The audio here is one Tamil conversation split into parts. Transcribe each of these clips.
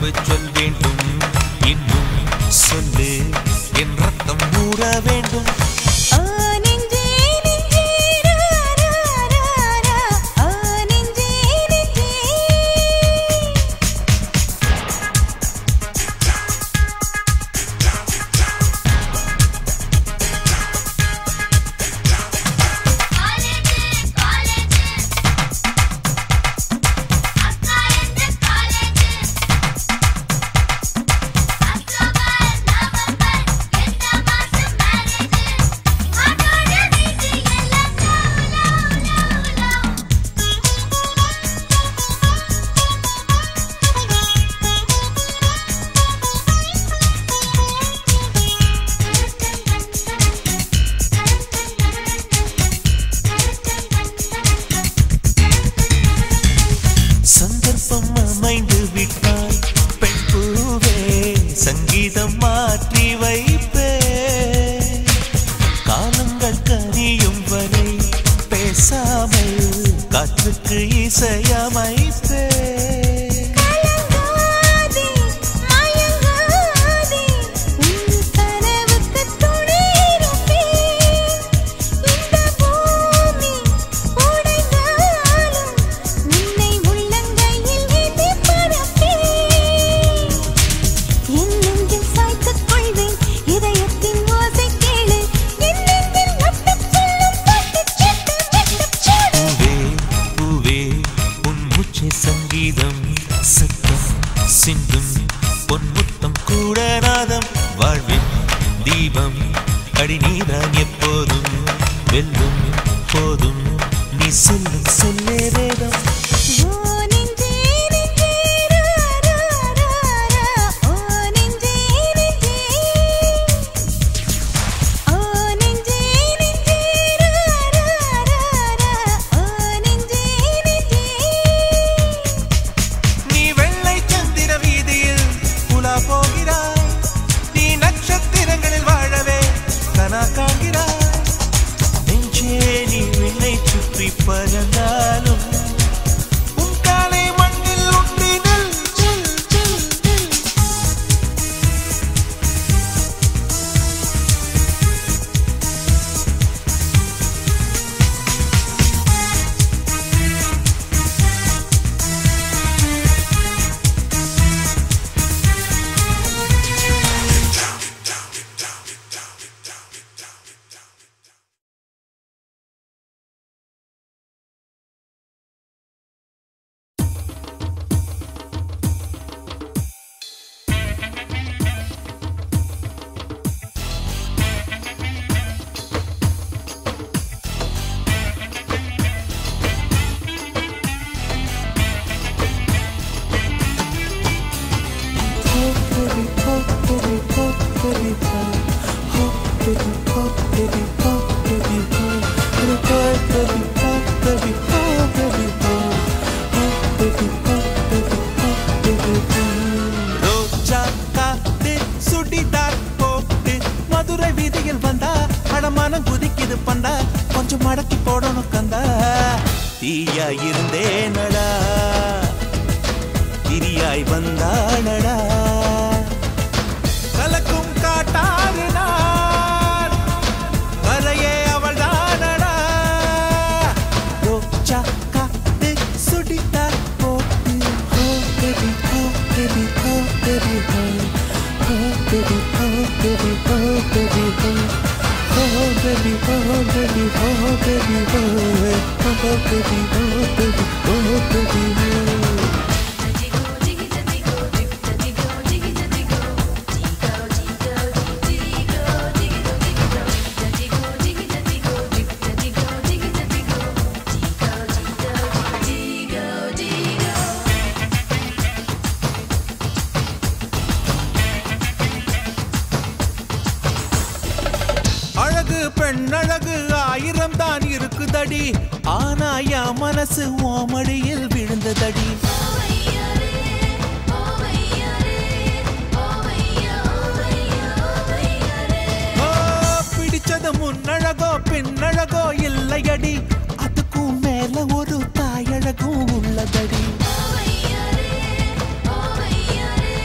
மன்னிப்பு சொல் வேண்டும் இன்னும் சொல்லு என் ரத்தம் மூட வேண்டும் ஆ நெஞ்சே நெஞ்சே ரா ரா ரா ரா ஆ நெஞ்சே நெஞ்சே காலேஜ் காலேஜ் அக்கா எந்த காலேஜ் அக்டோபர் நவம்பர் எந்த மாசம் மேரேஜ் மாட்டோட வீட்டு எல்லாம் லவ் லவ் லவ் சந்தர்ப்பம் அமைந்து விட்டால் பெண் பூவே சங்கீதம் மாற்றி வைப்பே காலங்கள் கனியும் வரை பேசாமல் காற்றுக்கு இசையமைப்பே கலங்காதே மயங்காதே உன் கனவுக்கு துணை இருப்பேன் இந்த பூமி உடைந்தாலும் உன்னை உள்ளங்கையில் ஏந்தி பறப்பேன் என் நெஞ்சில் சாய்த்துக் கொள்வேன் இதயத்தின் ஓசை கேளு என் நெஞ்சில் மட்டும் சொல்லும் பாட்டுச் சீட்டு மெட்டுச் சூடு பூவே பூவே உன் மூச்சை சங்கீதம் சத்தம் சிந்தும் பொன்முத்தம் கூட நாதம் வாழ்வின் தீபம் அடி நீதான் எப்போதும் வெல்லும் போதும் நீ சொல்லும் சொல்லே வேதம் ஓ நெஞ்சே நெஞ்சே ரா ரா ரா ரா ஓ நெஞ்சே நெஞ்சே ஓ நெஞ்சே நெஞ்சே ரா ரா ரா ரா ஓ நெஞ்சே நெஞ்சே நீ வெள்ளை சந்திர வீதியில் உலா போகிறாய் நீ நட்சத்திரங்களில் வாழவே கனா காண்கிறாய் நெஞ்சே நீ விண்ணை சுற்றி பறந்தாலும் உன் காலை மண்ணில் உண்டி நில் நில், நில், நில். ரோஜா காத்து சுடிதார் போட்டு மதுரை வீதியில் வந்தா அடமானம் குதிக்குது பந்தா கொஞ்சம் மடக்கி போடணும் கந்தா தீயா இருந்தேனடா திரியாய் வந்தாளடா கலக்கும் காட்டாறு நான் கரையே அவள் தானடா ரோஜா காத்து சுடிதார் போட்டு ஹோ பேபி ஹோ பேபி ஹோ பேபி ஹோ ஹோ பேபி ஹோ பேபி ஹோ பேபி ஹோ Oh baby, oh baby, oh baby, oh oh baby, oh baby, oh baby, oh. அழகு பெண் அழகு ஆயிரம் தான் இருக்குதடி ஆனா என் மனசு ஓமடியில் விழுந்ததடி ஓ, பிடிச்சது முன்னழகோ பின்னழகோ இல்லையடி அதுக்கும் மேல ஒரு தாயழகும் உள்ளதடி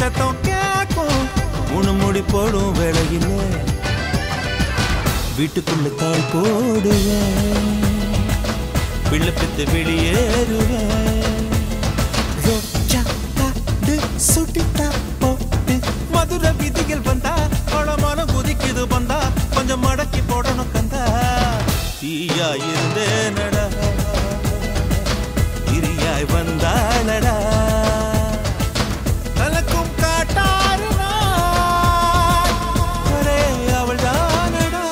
சத்தம் கேட்கும் உணு முடி போடும் வேளையிலே வீட்டுக்குள்ள கால் போடுவேன் பிள்ளை பித்து வெளியேறுவேன் ரோஜா காட்டு சுட்டிட்டா போட்டு மதுரை விதிகள் வந்தா பழமான குதிக்குது வந்தா கொஞ்சம் மடக்கி போடணும் கந்தா தீயா இருந்தேனடா திரியாய் வந்தாளடா கலக்கும் காட்டாறு நான். ஒரே அவள்தானடா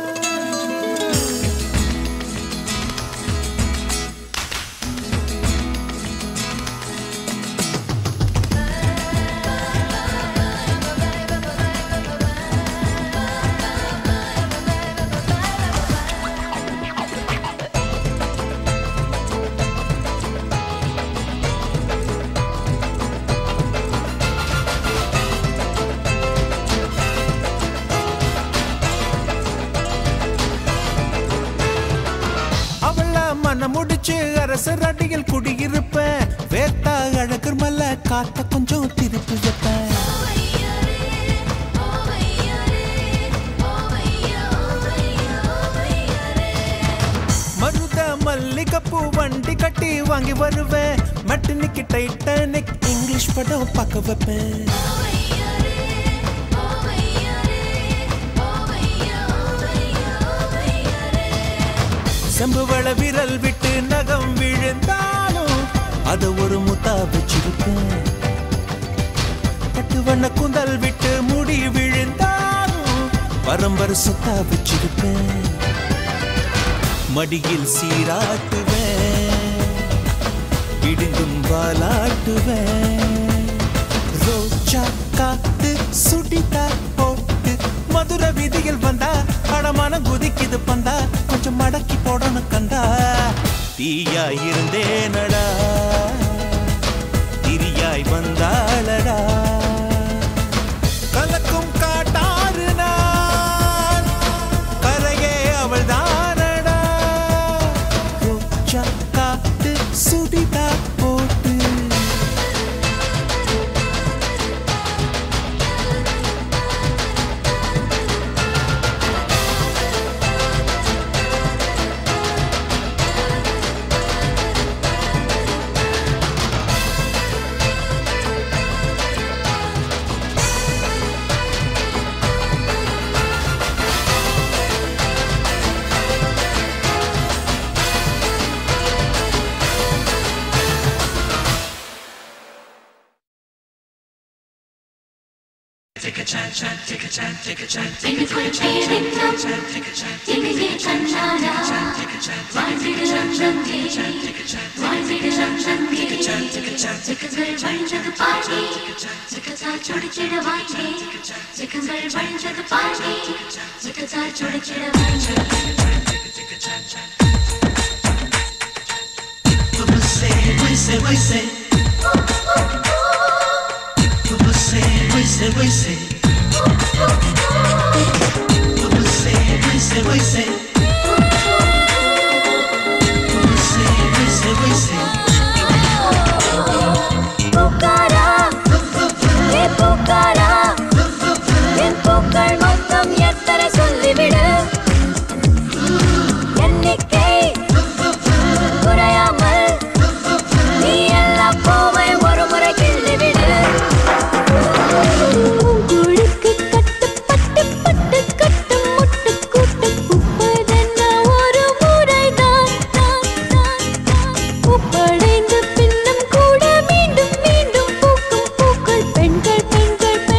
அவள மன முடிச்சு அரசர் அடியில் குடியிருப்பேன் வேத்தா அழகர் மல்ல காத்த கொஞ்சம் திருப்பி வைப்பேன் மருத மல்லிகைப்பூ வண்டி கட்டி வாங்கி வருவேன் மெட்டனிக்கு டைட்டானிக் இங்கிலீஷ் படம் பார்க்க வைப்பேன் செம்புவள விரல் விட்டு நகம் விழுந்தாலும் அத ஒரு முத்தா வச்சிருப்பேன் பட்டு வண்ண குந்தல் விட்டு முடி விழுந்தாலும் பரம்பர சொத்தா வச்சிருப்பேன் மடியில் சீராட்டுவேன் விடுங்கும் வாலாட்டுவேன் ரோஜா காத்து சுடிதா போட்டு மதுர வீதியில் வந்தா படமான குதிக்குது பந்தா கொஞ்சம் மடக்கி போடணும் கந்தா தீயா இருந்தேனடா திரியாய் வந்தாளடா கலக்கும் காட்டாறு நான் கரையே அவள் தானடா ரோஜா காத்து சுடிதா போட்டு எனக்குள் பேரின்பம் எங்கே கண்ணாடா வாழ்ந்திடு அங்கங்கே வாழ்ந்திடு அங்கங்கே சிக்கங்கள் வழிந்தது பாடி சிக்கத்தால் சுடிச்சிட வாங்கி சிக்கங்கள் வழிந்தது பாடி சிக்கத்தால் சுடிச்சிட வாங்கி பூக்காரா ஏ பூக்காரா என் பூக்கள் மொத்தம் எத்தனை சொல்லிவிடு எண்ணிக்கை குறையாமல் நீ எல்லா பூவை ஒரு முறை கிள்ளிவிடு பூங்குழிக்கு கட்டுப்பட்டு பட்டு கட்டு முட்டு கூட்டு பூப்பதென்ன ஒரு முறைதான் தான், தான், தான். பூப்படைந்து பின்னும் கூட மீண்டும் மீண்டும் பூக்கும் பூக்கள் பெண்கள் பெண்கள்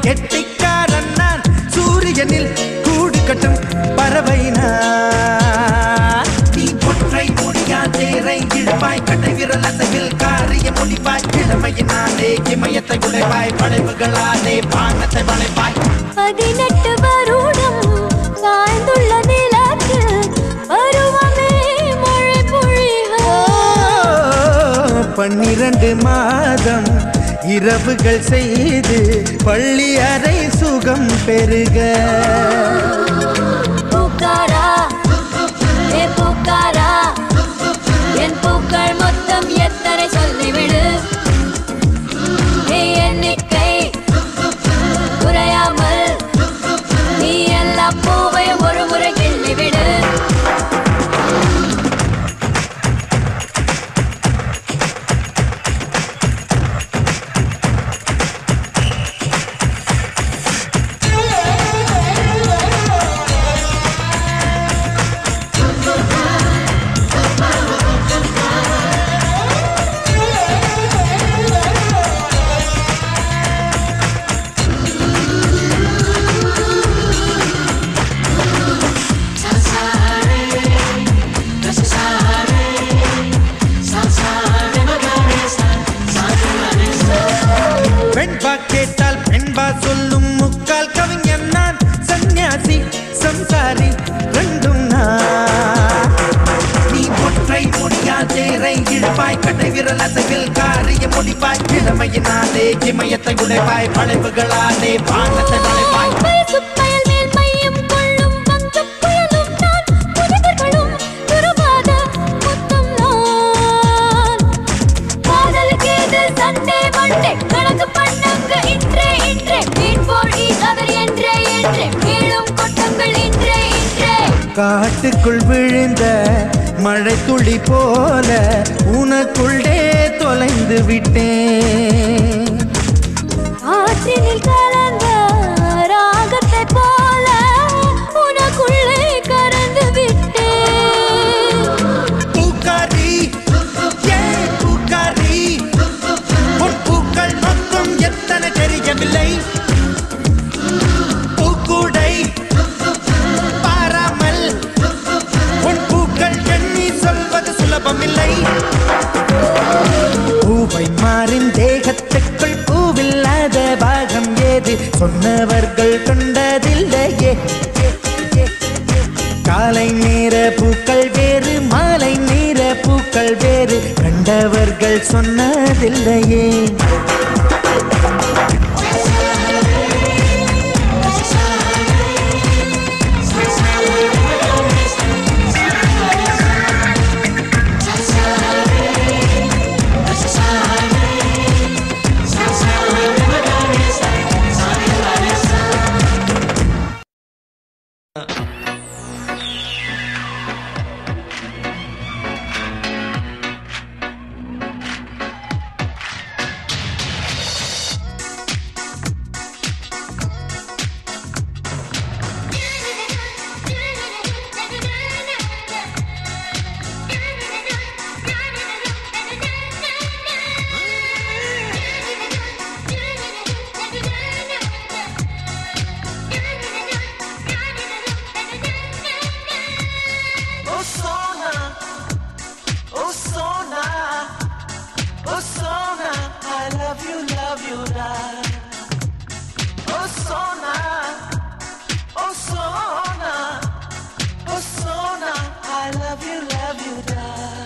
கெட்டிக்காரன் நான் சூரியனில் கூடு கட்டும் பறவை நான் நீ ஒற்றை முடியாதே இழுப்பாய் கட்டை விரல் அசைவில் காரிய முடிப்பாய் இளமையினாலே இமயத்தை உழைப்பாய் படைவுகளாலே பானத்தை வளைப்பாய் பதினெட்டு வருடம் வாழ்ந்துள்ள நிலத்தில் பருவமே மழை பொழிக பன்னிரண்டு மாதம் இரவுகள் செய்து பள்ளி அறை சுகம் பெருக பூக்காரா ஏ பூக்காரா என் பூக்கள் மொத்தம் எத்தனை சொல்லிவிடு ஏ எண்ணிக்கை குறையாமல் நீ எல்லா பூவையும் ஒரு முறை கிள்ளிவிடு பெண்பா கேட்டால் பெண்பா சொல்லும் முக்கால் கவிஞன் நான் சந்நியாசி சம்சாரி ரெண்டும் நான் நீ ஒற்றை முடியாதேரை இழுப்பாய் கட்டை விரல் அசைவில் காரிய முடிப்பாய் இளமையினாலே இமயத்தை உடைப்பாய் படைவுகளாலே பானத்தை வளைப்பாய் வயசுப் பயல் மேல் மையம் கொள்ளும் வங்கப் புயலும் நான், புனிதர்களும் துருவாத முத்தம் நான். காதலுக்கு இது சண்டே மண்டே, கணக்கு பண்ணுங்க இன்றே இன்றே. மீன் போல் each other என்றே என்றே. கீழும் கொட்டுங்கள் இன்றே இன்றே. காட்டுக்குள் விழுந்த மழை துளி போல உனக்குள்ளே தொலைந்து விட்டேன் ஆற்றினில் கலந்த ராகத்தைப் போல உனக்குள்ளே கறந்து விட்டேன் பூக்காரி ஏன் பூக்காரி உன் பூக்கள் மொத்தம் எத்தனை தெரியவில்லை பூக்கூடை பாராமல் உன் பூக்கள் எண்ணி சொல்வது சுலபமில்லை பூவை மாறின் தேகத்துக்குள் பூவில்லாத பாகம் ஏது சொன்னவர்கள் கண்டதில்லையே காலை நேர பூக்கள் வேறு மாலை நேர பூக்கள் வேறு கண்டவர்கள் சொன்னதில்லையே Oh Sona, oh Sona, oh Sona, I love you, love you, da. Oh Sona, oh Sona, oh Sona, I love you, love you, da.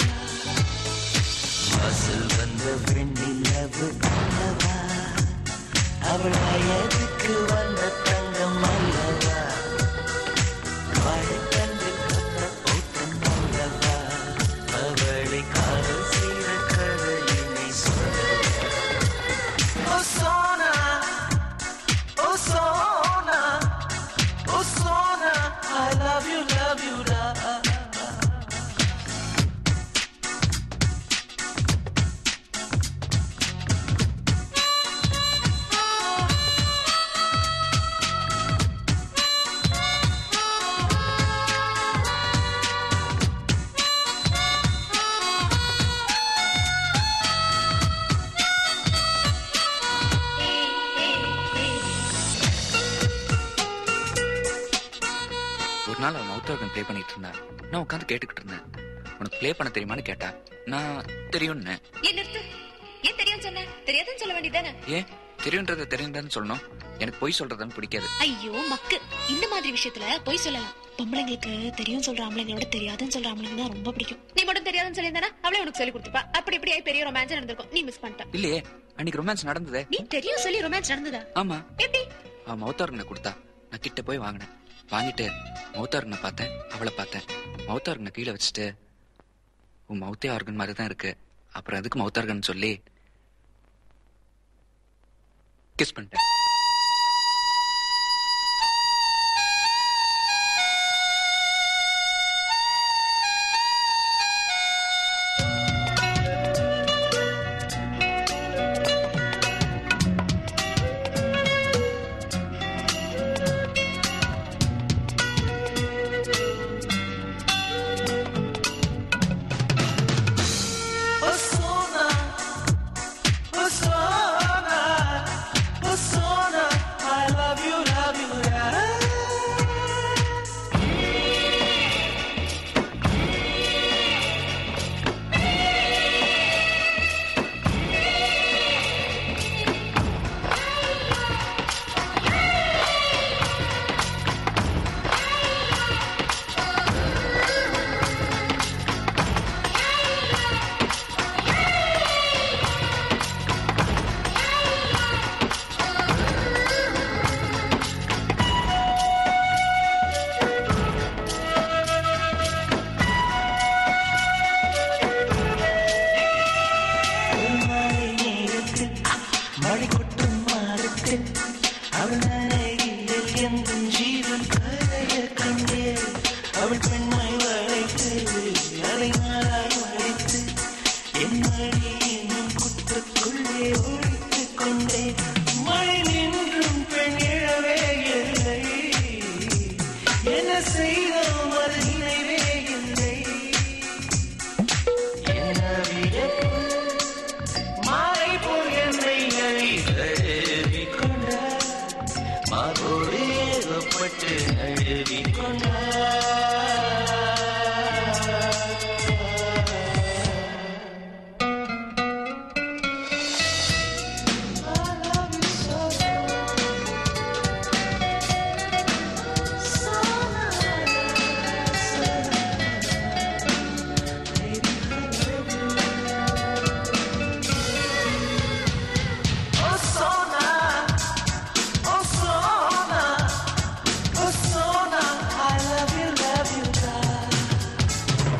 வாசல் வந்த வெண்ணிலவு அல்லவா அவள் வயதுக்கு வந்த தங்கம் அல்லவா வாழைத்தண்டு கொத்த ஓட்டம் அல்லவா அவளை காதல் செய்த கதையினை சொல்லவா ஓ சோனா ஓ சோனா ஓ Sona I love you love you da நாள் அவன் மவுத் ஆர்கன் ப்ளே பண்ணிட்டு இருந்தான் நான் உட்காந்து கேட்டுக்கிட்டு இருந்தேன் உனக்கு ப்ளே பண்ண தெரியுமான்னு கேட்டா நான் தெரியும்னு ஏன் நிறுத்து ஏன் தெரியும் சொன்ன தெரியாதுன்னு சொல்ல வேண்டியதானே ஏன் தெரியுன்றத தெரியுதான்னு சொல்லணும் எனக்கு பொய் சொல்றதுன்னு பிடிக்காது ஐயோ மக்கு இந்த மாதிரி விஷயத்துல போய் சொல்லலாம் பொம்பளைங்களுக்கு தெரியும் சொல்ற ஆம்பளைங்களோட தெரியாதுன்னு சொல்ற ஆம்பளைங்க தான் ரொம்ப பிடிக்கும் நீ மட்டும் தெரியாதுன்னு சொல்லியிருந்தானா அவளே உனக்கு சொல்லி கொடுத்துப்பா அப்படி இப்படி ஆயி பெரிய ரொமான்ஸ் நடந்திருக்கும் நீ மிஸ் பண்ணிட்ட இல்லையே அன்னைக்கு ரொமான்ஸ் நடந்ததே நீ தெரியும் சொல்லி ரொமான்ஸ் நடந்ததா ஆமா எப்படி அவன் மவுத் ஆர்கனை கொடுத்தா நான் கிட்ட போய் வாங்கினேன் வாங்கிட்டு மவுத் ஆர்கனை பார்த்தேன் அவளை பார்த்தேன் மவுத் ஆர்கனை கீழே வச்சுட்டு உன் மவுத்தே ஆர்கன் மாதிரி தான் இருக்கு அப்புறம் அதுக்கு மவுத் ஆர்கன் சொல்லி கிஸ் பண்ணிட்டேன் Persona, persona, persona. I love you, love you, yeah. ஒரு மழை நேரத்தில் மழை கொட்டும் மாதத்தில் அவள் நனையில் எந்த ஜீவன் கரைய கண்டே அவள் பெண்மை வளைத்து அதை நாளாய் வளைத்து என் மழை என்னும் குட்டுக்குள்ளே ஒழித்துக் கொண்டே மழை நின்றும் பெண் இழவே இல்லை என்ன செய்தோம் அது நினைவே இல்லை என்ன வியப்பு மாலை போல் என்னை அழிதழுவிக் கொண்டார் மாதோடு ஏகப்பட்டு அழுவிக் கொண்டார் Oh, Sona, oh, Sona, oh, Sona, I love you, love you, love.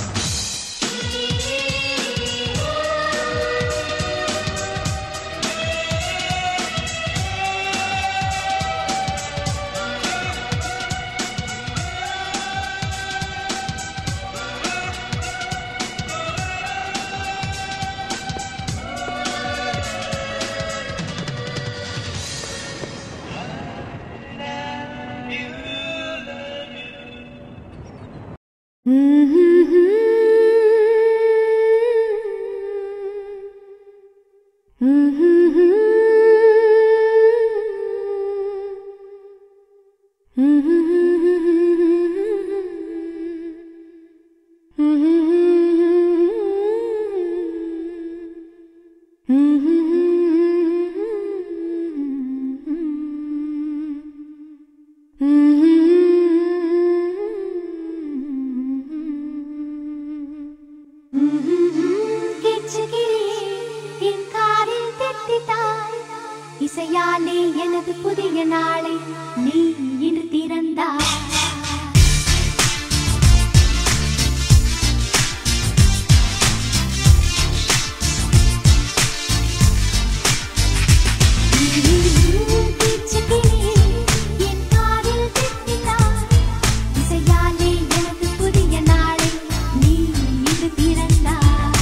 என் காரில் திட்டித்தாய் இசையாலே எனது புதிய நாளை நீ இன்று திறந்தாய் என் காரில் திட்டித்தாய் இசையாலே எனது புதிய நாளை நீ இன்று திறந்தாய்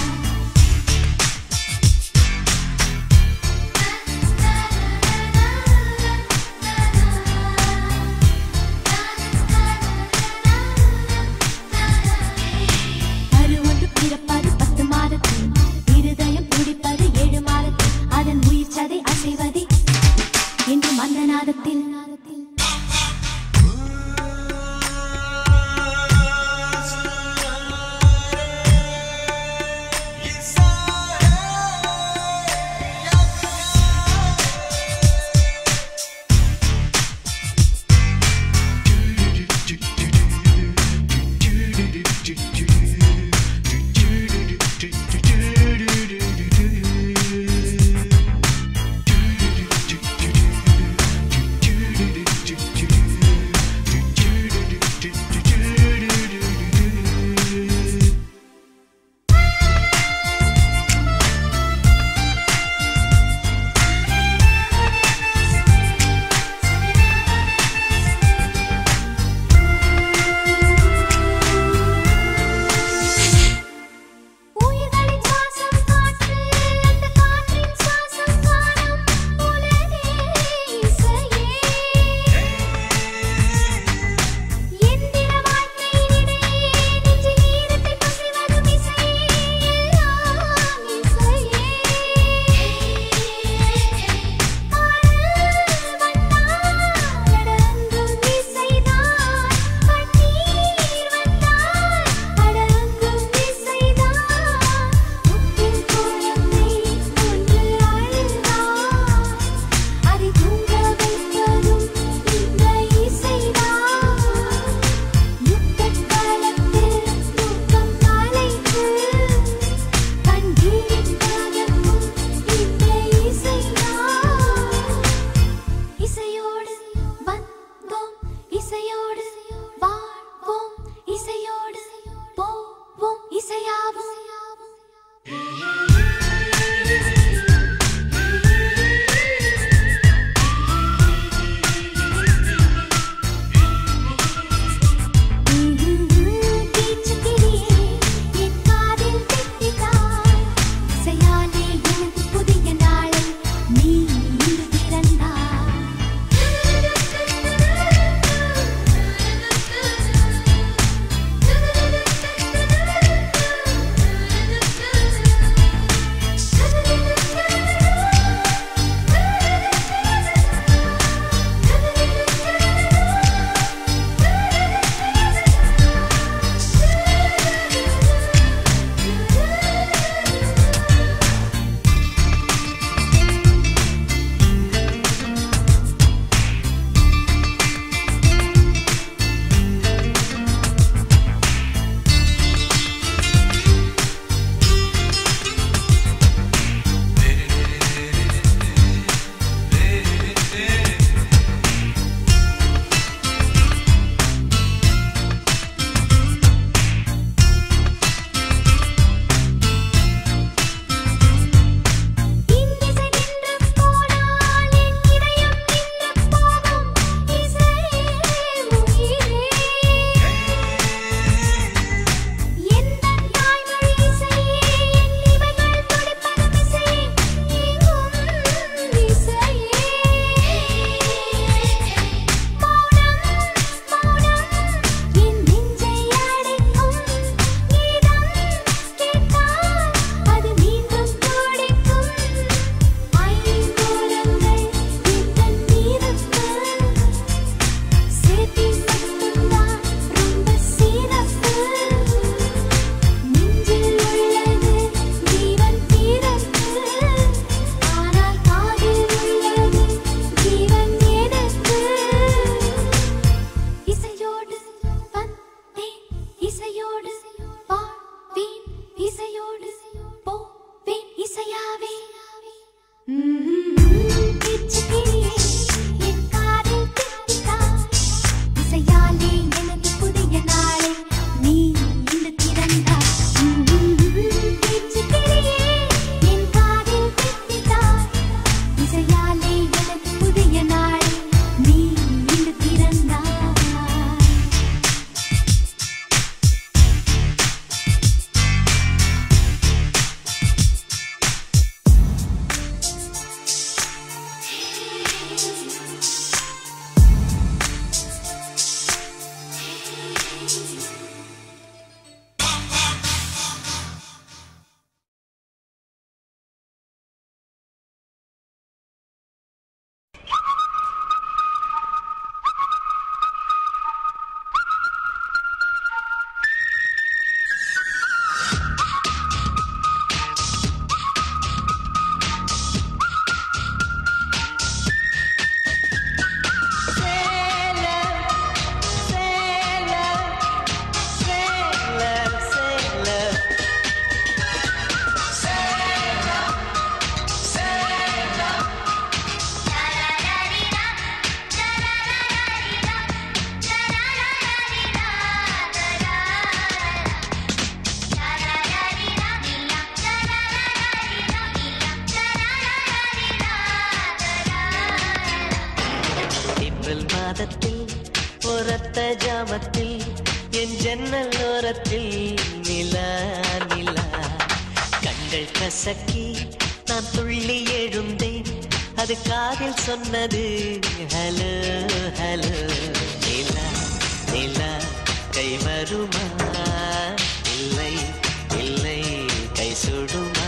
ஏப்ரல் மாதத்தில் ஒரத்த ஜாமத்தில் என் ஜன்னல் ஓரத்தில் நிலா நிலா கண்கள் கசக்கி நான் துள்ளி எழுந்தேன் அது காதில் சொன்னது ஹலோ ஹலோ நிலா நிலா கை வருமா இல்லை இல்லை கை சுடுமா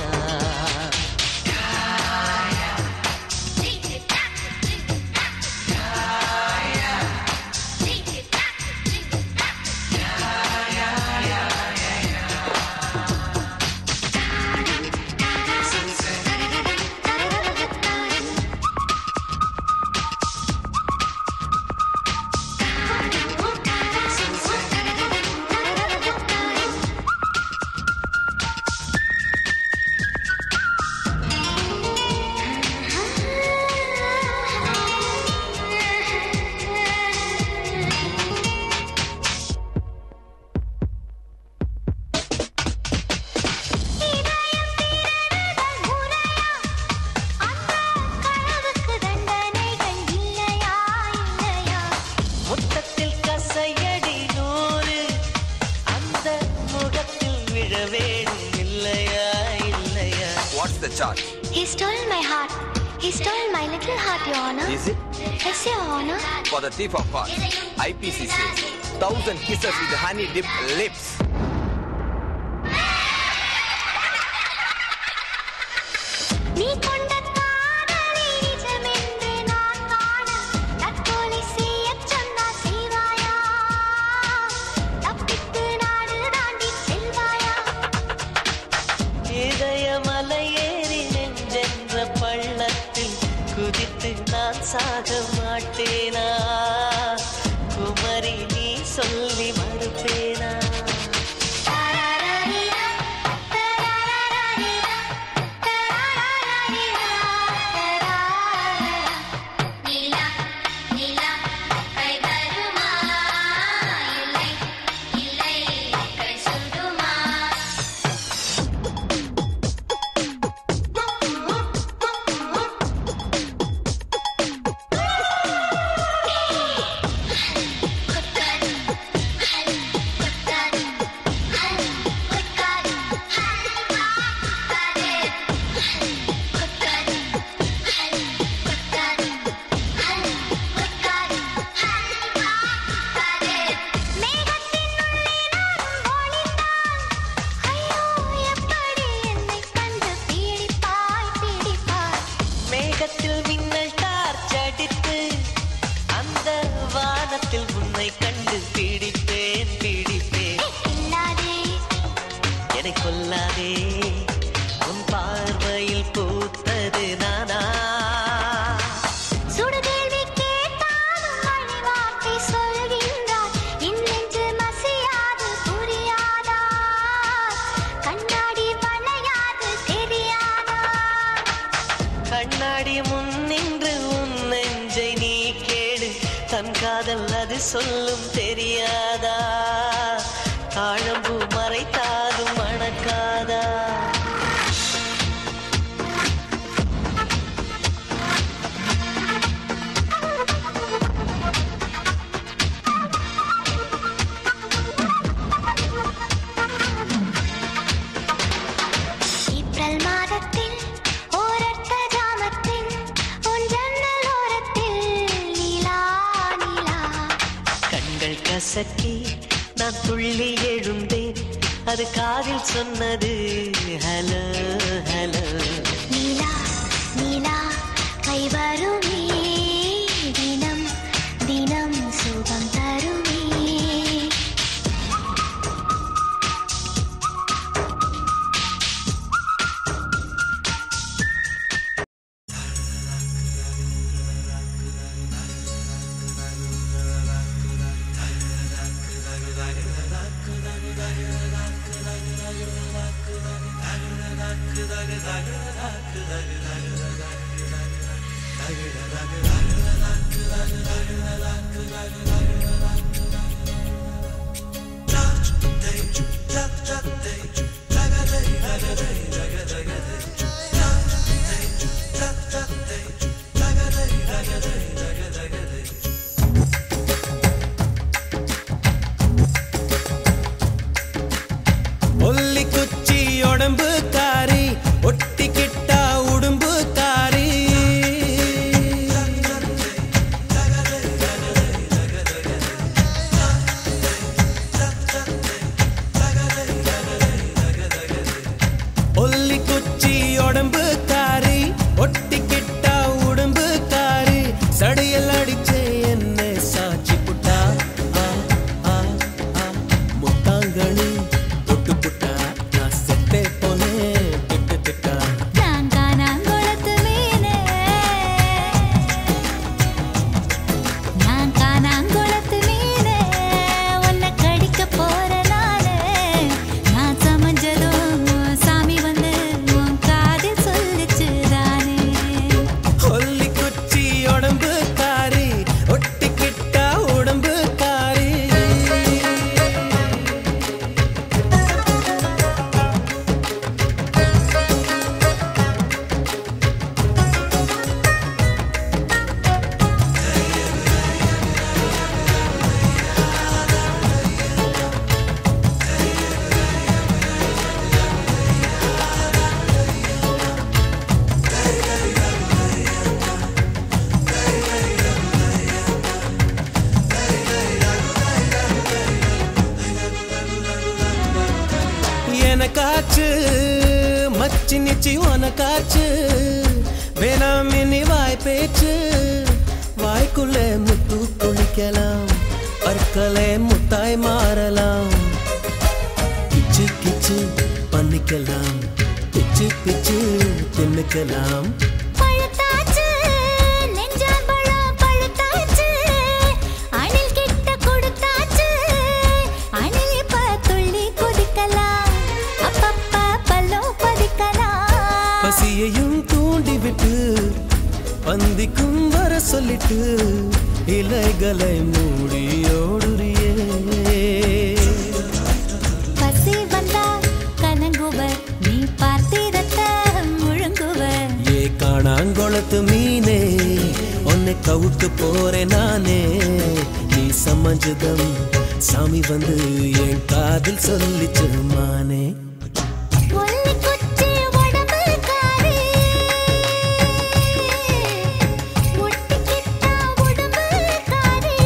முத்தத்தில் கசையடி நூறு அந்த முகத்தில் விழ வேணும் இல்லையா இல்லையா What's the charge? He stole my heart. He stole my little heart, Your Honor. Is it Yes, Your Honor. for the thief of hearts? IPC says thousand kisses with honey dipped lips. நீ கொண்ட காதலை நிஜமென்று நான் காண தற்கொலை செய்யச் சொன்னார் செய்வாயா? தப்பித்து நாடு தாண்டி செல்வாயா? இதய மலையேறி நெஞ்சென்ற பள்ளத்தில் குதித்து நான் சாக மாட்டேனா குமரி நீ சொல்லி மறுப்பேனா தரரரிரா, தரரரிரா, தரரரிரா, தரரரிரா. நிலா, நிலா, கை வருமா? இல்லை, இல்லை, கை சுடுமா? கொத்தாடி, ஹல், கொத்தாடி, ஹல், கொத்தாடி, ஹல்வா, கொத்தாடி, ஹல், கொத்தாடி, ஹல், கொத்தாடி, ஹல், கொத்தாடி, ஹல்வா, கொத்தாடி. மேகத்தின் உள்ளே நானும் ஒளிந்தான். ஐயோ, எப்படி என்னைக் கண்டு பீடிப்பாய், பீடிப்பாய். மேகத்தில் மின்னல் டார்ச் அடித்து அந்த வானத்தில் உன்னை கண்டு பிடிப்பேன் பிடிப்பேன் இல்லாதே என்னை கொல்லாதே உன் பார்வையில் பூத்தது நானா சுடுகேள்வி கேட்டாலும் வழி வார்த்தை சொல்கின்றார். என் நெஞ்சு மசியாது புரியாதா? கண்ணாடி வளையாது தெரியாதா? கண்ணாடி முன் நின்று உன் நெஞ்சை நீ கேடு தன் காதல் அது சொல்லும் தெரியாதா தாழம்பூ மறைத்தாலும் மணக்காதா ஏப்ரல் மாதத்தில் ஓரத்த ஜாமத்தில் உன் ஜன்னல் ஓரத்தில் நிலா நிலா கண்கள் கசக்கி நான் துள்ளி எழுந்தேன் அது காதில் சொன்னது ஹலோ ஹலோ நிலா நிலா கை வருமே தினம் தினம் சுகம் தருமே அடிச்சே என்ன சாட்சி புட்டா ஆ, ஆ, ஆ. முத்தாங்கனி தொட்டு புட்டா நான் செத்தே போனேன் திட்டு திட்டா நான் காணாங்குளத்து மீனே நான் காணாங்குளத்து மீனே உன்னை கடிக்க போற நானே நான் சமைஞ்சதும் சாமி வந்து உன் காதில் சொல்லிச்சு தானே கொல்லி குச்சி உடம்பு காரி ஒட்டிக்கிட்டா உடம்பு காரி எனக்காச்சு மச்சி நிச்சி உனக்காச்சு வேணாம் இனி வாய் பேச்சு வாய்க்குள்ள முத்து குளிக்கலாம் பற்களே முத்தாய் மாறலாம் கிச்சு கிச்சு பண்ணிக்கலாம் பிச்சு பிச்சு தின்னுக்கலாம் பழுத்தாச்சு நெஞ்சான் பழம் பழுத்தாச்சு அணில் கிட்ட கொடுத்தாச்சு அணில் இப்ப துள்ளி குதிக்கலாம் அப்பப்பா பல்லோ பதிக்கலாம் பசியையும் தூண்டி விட்டு பந்திக்கும் வர சொல்லிட்டு இலைகளை மூடி ஓடுறியே பசி வந்தா கலங்குவ நீ பார்த்திரத்த முழுங்குவ ஏ காணாங்கொளத்து மீனே உன்னை கவுத்து போறேன் நானே நீ சமஞ்சதம் சாமி வந்து என் காதில் சொல்லிச்சு மானே ஒல்லி குச்சி உடம்பு காரி ஒட்டிக்கிட்டா உடம்பு காரி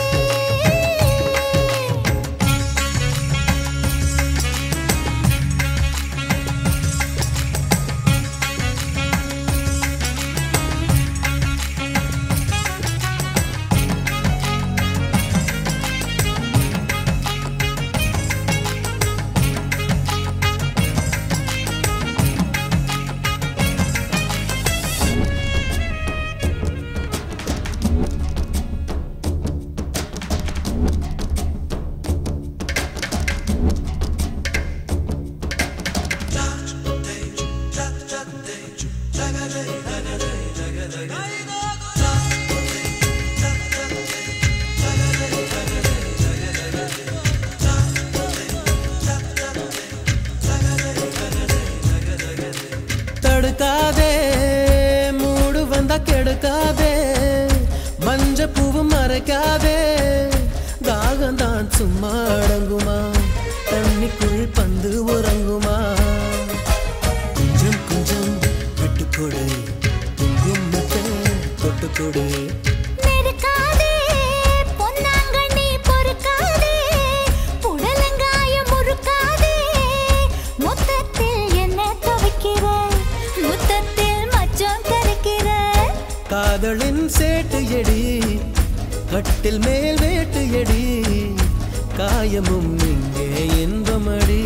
தடுக்காதே மூடு வந்தா கெடுக்காதே மஞ்ச பூவு மறைக்காதே தாகம் தான் சும்மா அடங்குமா தண்ணிக்குள் பந்து உறங்குமா கொஞ்சம் கொஞ்சம் விட்டுக்கொடு குங்குமத்தை தொட்டுக்கொடு நெருக்காதே பொன்னாங்கண்ணி பொறுக்காதே புடலங்காயம் முறுக்காதே முத்தத்தில் என்ன துவைக்கிற முத்தத்தில் மச்சம் கரைக்கிற காதலின் சேட்டு எடி கட்டில் மேல் வேட்டு எடி காயமும் இங்கே இன்பமடி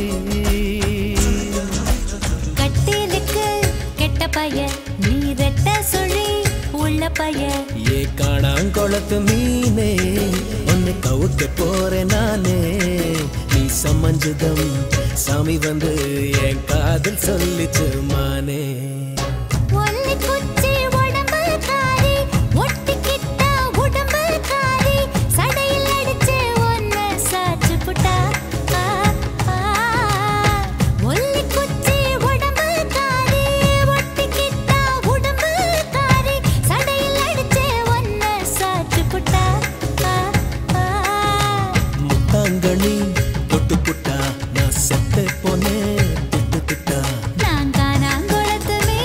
கட்டிலுக்கு கெட்ட பைய நீ ரெட்ட சுழி உள்ள பைய ஏ காணாங்கொளத்து மீனே உன்னை கவுக்க போறேன் நானே நீ சமஞ்சதம் சாமி வந்து என் காதில் சொல்லிச்சு மானே ஒல்லி குச்சி உடம்பு காரி ஒட்டிக்கிட்டா உடம்பு காரி சடையில் அடிச்சு ஒன்னு சாச்சு புட்டா ஆ, ஆ. ஒல்லி குச்சி உடம்பு காரி ஒட்டிக்கிட்டா உடம்பு காரி சடையில் அடிச்சு ஒன்னு சாச்சு புட்டா ஆ, ஆ. முத்தாங்கனி தொட்டு புட்டா நான் செத்த போனேன் திட்டு திட்டா நான் காணாங்குளத்து மீனே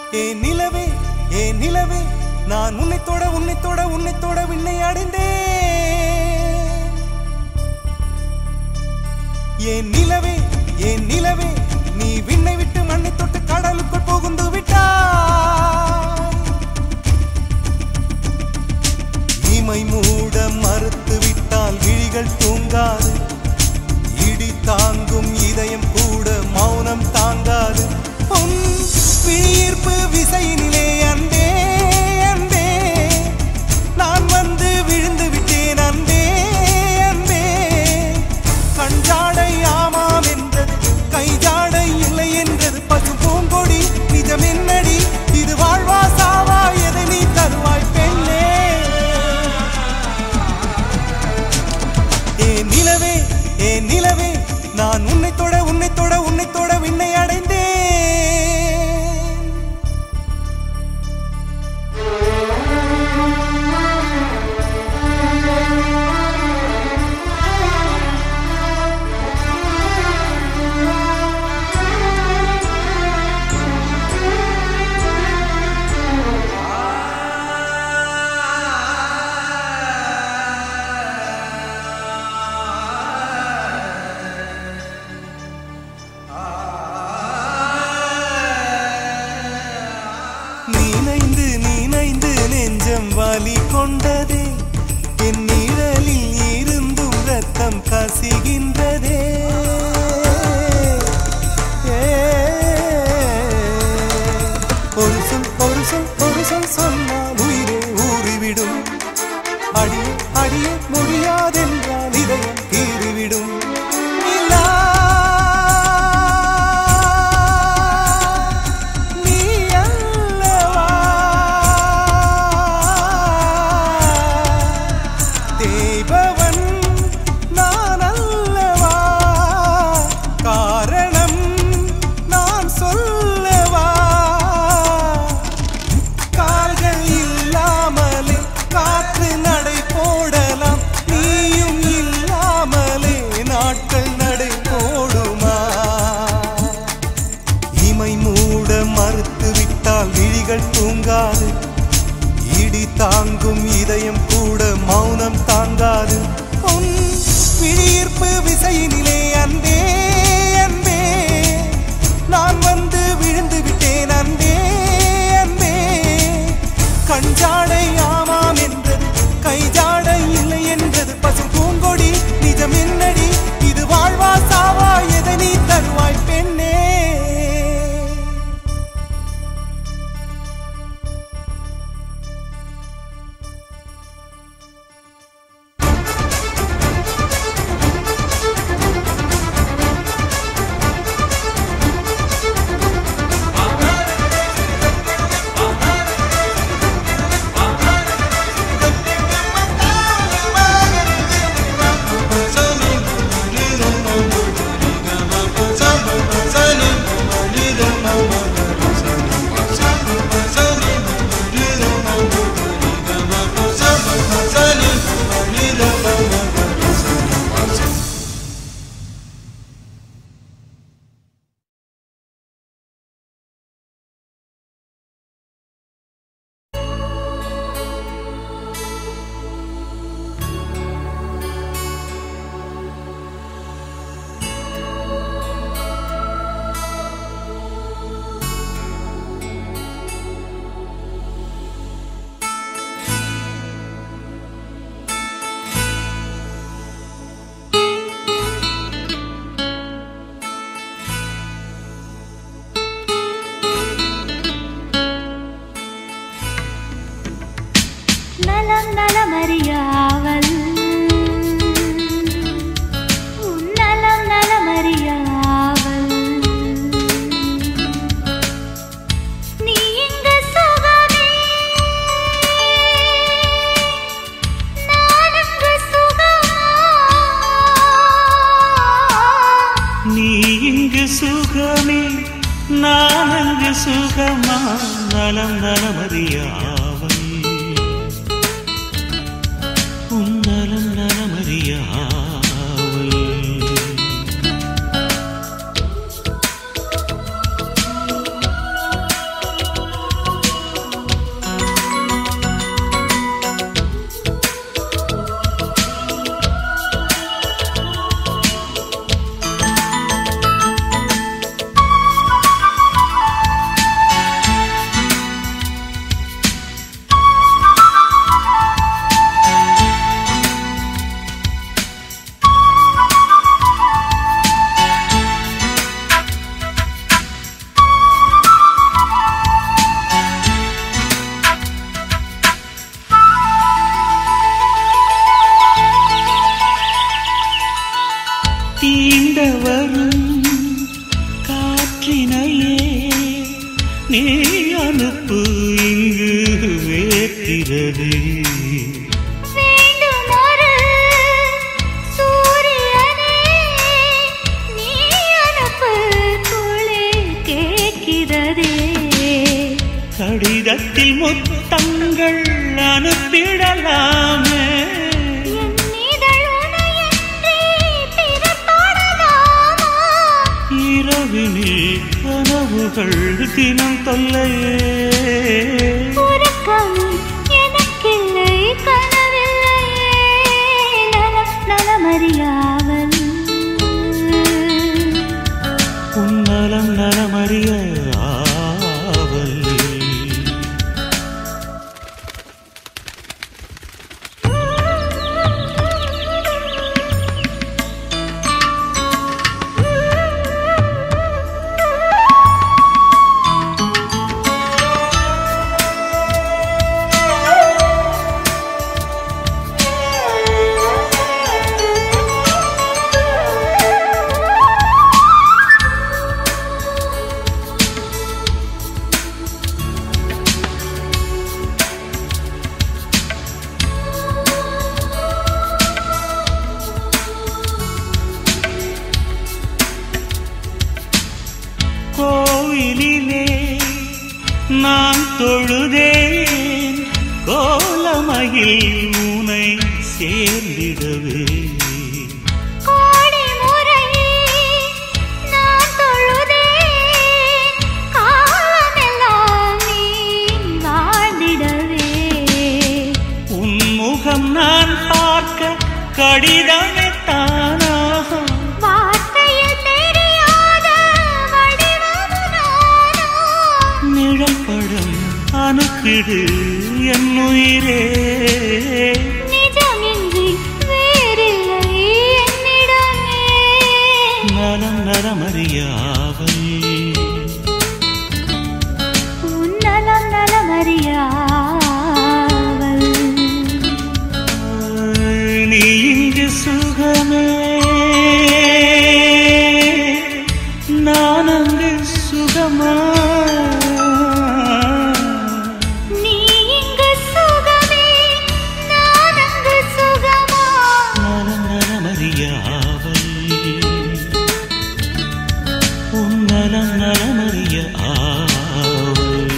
ஏ நிலவே ஏ நிலவே நான் உன்னை தொட உன்னை தொட உன்னை தொட விண்ணை அடைந்தேன் ஏன் நிலவே ஏன் நிலவே நீ விண்ணை விட்டு மண்ணை தொட்டு கடலுக்குள் புகுந்து விட்டாய் இமை மூட மறுத்து விட்டால் விழிகள் தூங்காது இடி தாங்கும் இதயம் கூட மௌனம் தாங்காது உன் விழியீர்ப்பு விசையினிலே அன்பே அன்பே நான் வந்து விழுந்து விட்டேன் அன்பே அன்பே கஞ்சாடை ஆமாம் என்றது கைஜாடை இல்லை என்றது பசு பூங்கொடி நிஜம் என்னடி இது வாழ்வா சாவா எதை நீ தருவாய் பெண்ணே ஏ நிலவே ஏ நிலவே நான் உன்னை தொட உன்னை தொட உன்னை தொட விண்ணை அடைந்தேன் நீனைந்து நீனைந்து நெஞ்சம் வலி கொண்டதே என் நிழலில் இருந்தும் ரத்தம் கசிகின்றதே ஏ, ஒரு சொல் ஒரு சொல் ஒரு சொல் சொன்னால் உயிரே ஊறிவிடும் அடிய அடிய முடியாதென்றால் இதயம் தீறிவிடும் நிலா, நீ அல்லவா தேய்பவன் நான் அல்லவா காரணம் நான் சொல்லவா கால்கள் இல்லாமலே காற்று நடை போடலாம் நீயும் இல்லாமலே நாட்கள் நடை போடுமா இமை மூட மறுத்து விட்டால் விழிகள் தூங்காது இடி தாங்கும் இதயம் கூட மௌனம் தாங்காது உன் விழியீர்ப்பு விசையினிலே அன்பே அன்பே நான் வந்து விழுந்து விட்டேன் அன்பே அன்பே கஞ்சாடை ஆமாம் என்றது கைஜாடை இல்லை என்றது பசும் பூங்கொடி நிஜம் என்னடி இது வாழ்வா சாவா எதை நீ தருவாய் பெண்ணே நலம் நலமறியாவல் உன் நலம் நலமறியாவல் நீ இங்கு சுகமே நான் இங்கு சுகமா நீ இங்கு சுகமே நான் அங்கு சுகமா நலம் நலமறியாவல் உன் நலம் நலமறியாவல் தீண்ட வரும் காற்றினையே நீ அனுப்பு இங்கு வேர்க்கிறது வேண்டுமொரு சூரியனே நீ அனுப்பு குளிர் கேட்கிறதே கடிதத்தில் முத்தங்கள் அனுப்பிடலாமே என் இதழ் உனையன்றி பிறப்படலாமா இரவினில் கனவுகள் தினம் தொல்லையே உறக்கம் எனக்கில்லை கனவில்லையே நலம் நலமறியாவல் உன்னலம் நலமறிய ஆவல் கோவிலிலே நான் தொழுதேன் கோலமயில் உனை சேர்ந்திடவே கோடி முறை நான் தொழுதேன் காலமெல்லாம் நீ வாழ்ந்திடவே உன் முகம் நான் பார்க்க கடிதமே தானாக வார்த்தையில் தெரியாத வடிவமு நானோ நிழல் படம் அனுப்பிடு என் உயிரே நிஜமின்றி வேறில்லை என்னிடமே நலம் நலமறியாவல் உன் நலம் நலமறியாவல் நீ இங்கு சுகமே நான் அங்கு சுகமா நீ இங்கு சுகமே நான் அங்கு சுகமா நலம் நலமறியாவல் உன் நலம் நலமறிய ஆவல்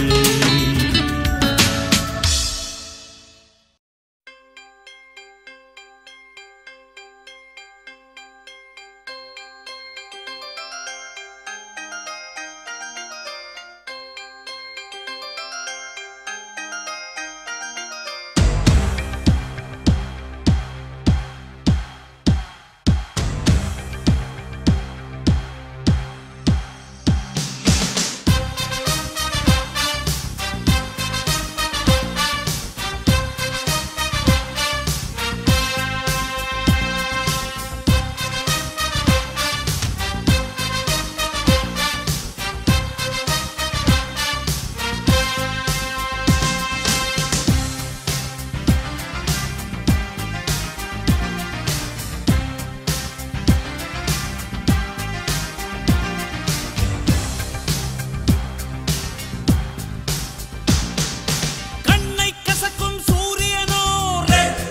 கண்ணை கசக்கும் சூரியனோ ரெட்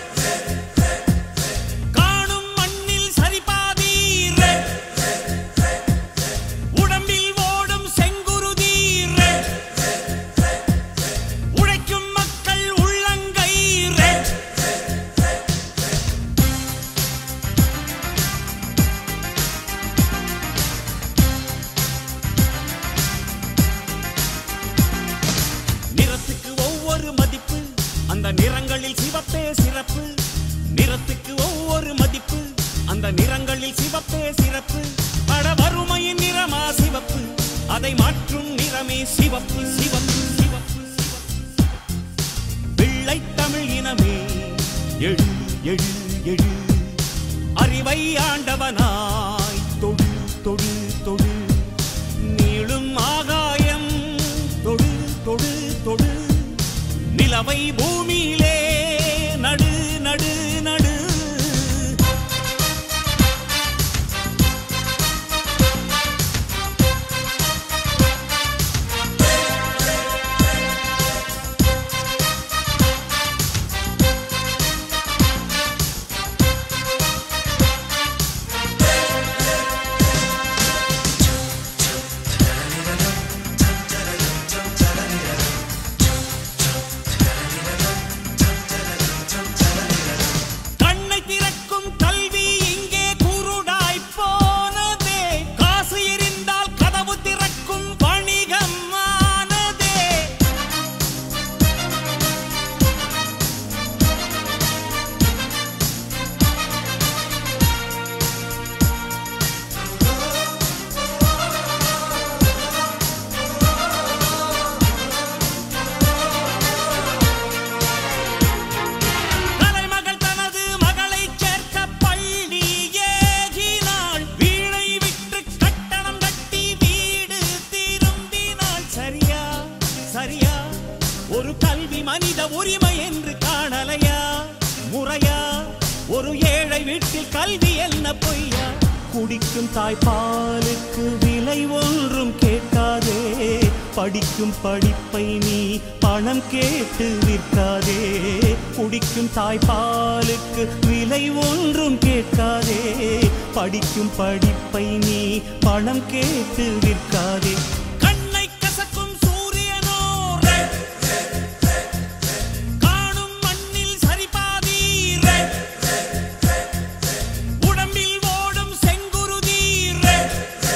காணும் மண்ணில் சரிபாதி ரெட் உடம்பில் ஓடும் செங்குருதி ரெட் உழைக்கும் மக்கள் உள்ளங்கை ரெட் நிறத்துக்கு ஒவ்வொரு மதிப்பு அந்த நிறங்களில் சிவப்பே சிறப்பு நிறத்துக்கு ஒவ்வொரு மதிப்பு அந்த நிறங்களில் சிவப்பே சிறப்பு பட வறுமையின் நிறமா சிவப்பு அதை மாற்றும் நிறமே சிவப்பு சிவப்பு சிவப்பு வெள்ளை தமிழ் இனமே எழு எழு எழு அறிவை ஆண்டவனாய் தொழு தொழு தொழு நீளும் ஆகாயம் தொழு தொழு தொழு நிலவை பூமியிலே நடு நடு நடு வயிற்றில் கல்வி என்ன பொய்யா குடிக்கும் தாய்ப்பாலுக்கு விலை ஒன்றும் கேட்காதே படிக்கும் படிப்பை நீ பணம் கேட்டு விற்காதே குடிக்கும் தாய்ப்பாலுக்கு விலை ஒன்றும் கேட்காதே படிக்கும் படிப்பை நீ பணம் கேட்டு விற்காதே கண்ணை கசக்கும் சூரியனோ red. காணும் மண்ணில் சரிபாதி red. உடம்பில் ஓடும் செங்குருதி red.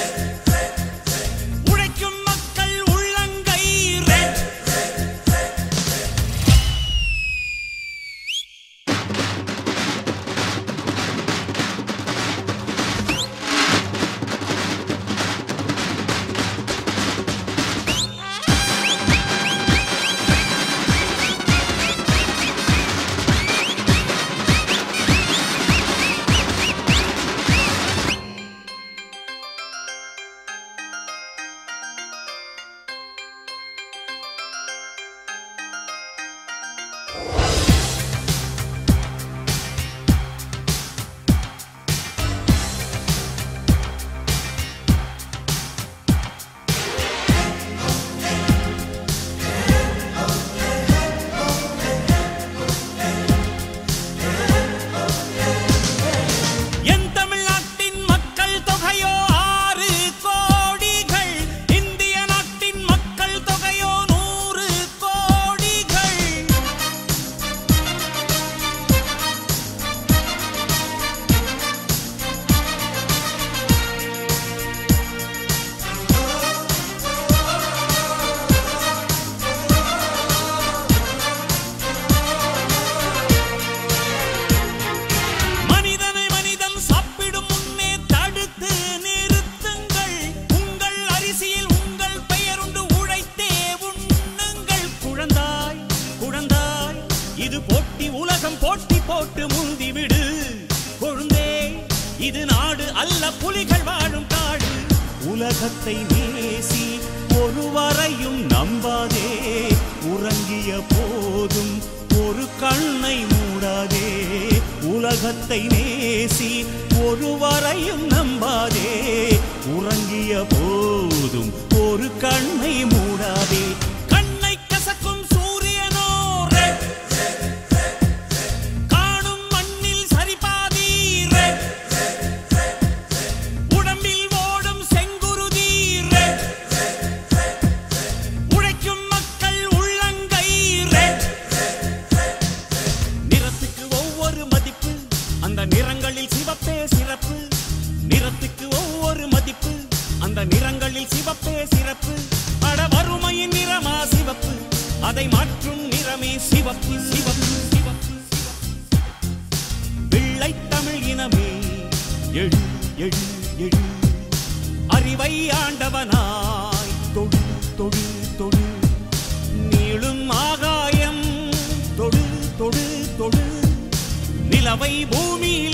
உழைக்கும் மக்கள் உள்ளங்கை red. என் தமிழ்நாட்டின் மக்கள் தொகையோ ஆறு கோடிகள் இந்திய நாட்டின் மக்கள் தொகையோ நூறு கோடிகள் மனிதனை மனிதன் சாப்பிடும் முன்னே தடுத்து நிறுத்துங்கள் உங்கள் அரிசியில் உங்கள் பெயருண்டு உழைத்தே உண்ணுங்கள் குழந்தாய் குழந்தாய் இது போட்டி உலகம் போட்டி போட்டு முந்திவிடு கொழுந்தே இது நாடு அல்ல புலிகள் வாழும் காடு உலகத்தை நேசி ஒருவரையும் நம்பாதே உறங்கிய போதும் ஒரு கண்ணை மூடாதே உலகத்தை நேசி ஒருவரையும் நம்பாதே உறங்கிய போதும் ஒரு கண்ணை மூடாதே கண்ணை கசக்கும் சூரியனோ red. காணும் மண்ணில் சரிபாதி red. உடம்பில் ஓடும் செங்குருதி red. உழைக்கும் மக்கள் உள்ளங்கை red. நிறத்துக்கு ஒவ்வொரு மதிப்பு அந்த நிறங்களில் சிவப்பே சிறப்பு நிறத்துக்கு ஒவ்வொரு மதிப்பு அந்த நிறங்களில் சிவப்பே சிறப்பு அட வறுமையின் நிறமா சிவப்பு அதை மாற்றும் நிறமே சிவப்பு சிவப்பு சிவப்பு வெள்ளை தமிழ் இனமே எழு எழு எழு அறிவை ஆண்டவனாய் தொடு தொடு தொடு நீளும் ஆகாயம் தொடு தொடு தொடு நிலவை பூமியில்